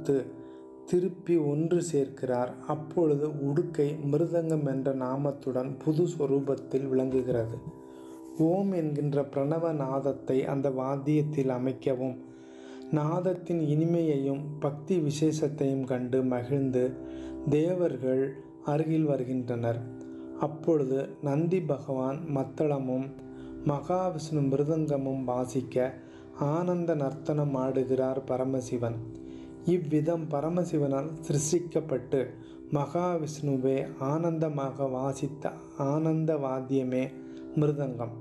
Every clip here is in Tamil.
கொடுத்து திருப்பி ஒன்று சேர்க்கிறார் அப்பொழுது உடுக்கை மிருதங்கம் என்ற நாமத்துடன் புது சொரூபத்தில் விளங்குகிறது ஓம் என்கின்ற பிரணவ நாதத்தை அந்த வாத்தியத்தில் அமைக்கவும் நாதத்தின் இனிமையையும் பக்தி விசேஷத்தையும் கண்டு மகிழ்ந்து தேவர்கள் அருகில் வருகின்றனர் அப்பொழுது நந்தி பகவான் மத்தளமும் மகாவிஷ்ணு மிருதங்கமும் வாசிக்க ஆனந்த நர்த்தனம் ஆடுகிறார் பரமசிவன் இவ்விதம் பரமசிவனால் சிருஷ்டிக்கப்பட்டு மகாவிஷ்ணுவே ஆனந்தமாக வாசித்த ஆனந்த வாத்தியமே மிருதங்கம்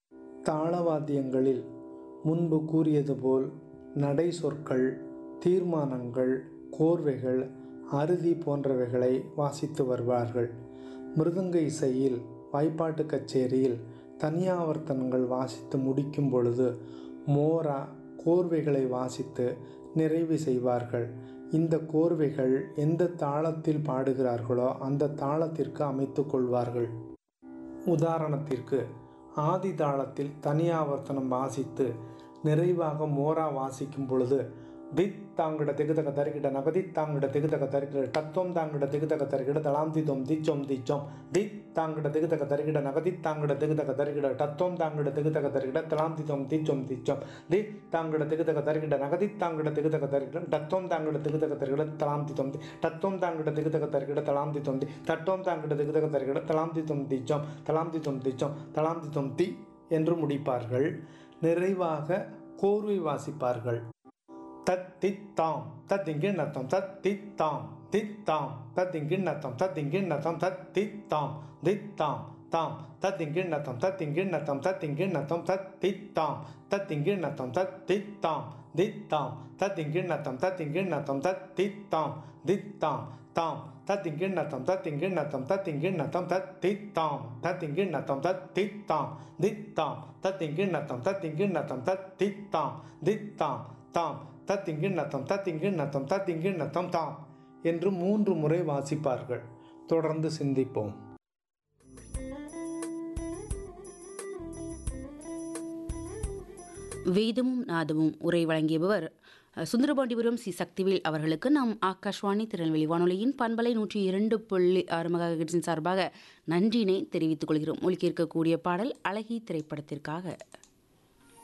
தாளவாத்தியங்களில் முன்பு கூறியது போல் நடை சொற்கள் தீர்மானங்கள் கோர்வைகள் அறுதி போன்றவைகளை வாசித்து வருவார்கள் மிருதங்க இசையில் வாய்ப்பாட்டு கச்சேரியில் தனியாவர்த்தனங்கள் வாசித்து முடிக்கும் பொழுது மோரா கோர்வைகளை வாசித்து நிறைவு செய்வார்கள் இந்த கோர்வைகள் எந்த தாளத்தில் பாடுகிறார்களோ அந்த தாளத்திற்கு அமைத்து கொள்வார்கள் உதாரணத்திற்கு ஆதி தாளத்தில் தனியாவர்த்தனம் வாசித்து நிறைவாக மோரா வாசிக்கும் பொழுது தித் தாங்கிட தெகுதக தருகிட நகதி தாங்கிட தெகுதக தருகிட தத்துவம் தாங்கிட தெகுதக தருகிட தலாம் திதோம் திச்சோம் திச்சோம் தித் தாங்கிட தெகுதக தருகிட நகதி தாங்கிட தெகுதக தருகிட தத்துவம் தாங்கிட தெகுதக தருகிட தலாம் திதோம் திச்சோம் திச்சோம் தித் தாங்கிட தெகுதக தருகிட நகதி தாங்கிட தெகுதக தருகிட தத்துவம் தாங்கிட தெகுதக தருகிட தலாம் திதோம் தி தத்துவம் தாங்கிட தெகுதக தருகிட தலாம் திதோம் தி தத்துவம் தாங்கிட தெகுதக தருகிட தலாம் திதோம் திச்சோம் தலாம் திதோம் திச்சோம் தலாம் திதோம் தி என்று முடிப்பார்கள் நிறைவாக கோர்வை வாசிப்பார்கள் தத்தித்தாம் தத்திங்கிண்ணத்தம் தத்தித்தாம் தித்தாம் தத்திங்கிண்ணத்தம் தத்திங்கிண்ணத்தம் தத்தித்தாம் தித்தாம் தாம் தத்திங்கிண்ணத்தம் தத்திங்கிண்ணத்தம் தத்திங்கிண்ணத்தம் தத்தித்தாம் தத்திங்கிண்ணத்தம் தத்தித்தாம் தித்தாம் தத்திங்கிண்ணத்தம் தத்திங்கிண்ணத்தம் தத்தித்தாம் தித்தாம் தாம் தத்திங்கிண்ணத்தம் தத்திங்கிண்ணத்தம் தத்திங்கிண்ணத்தம் தத்தித்தாம் தத்திங்கிண்ணத்தம் தத்தித்தாம் தித்தாம் தத்திங்கிண்ணத்தம் தத்திங்கிண்ணத்தம் தத்தித்தாம் தித்தாம் தாம் தத்திங்கிண்ணத்தம் தத்திங்கிண்ணத்தம் தத்திங்கிண்ணத்தம் தாம் என்று மூன்று முறை வாசிப்பார்கள் தொடர்ந்து சிந்திப்போம் வேதமும் நாதமும் உரை வழங்கியவர் சுந்தரபாண்டிபுரம் சி சக்திவேல் அவர்களுக்கு நாம் ஆகாஷ்வாணி திருநெல்வேலி வானொலியின் பண்பலை நூற்றி இரண்டு புள்ளி ஆறு மெகாஹெர்ட்ஸின் சார்பாக நன்றினை தெரிவித்துக் கொள்கிறோம் ஒலிக்க இருக்கக்கூடிய பாடல் அழகி திரைப்படத்திற்காக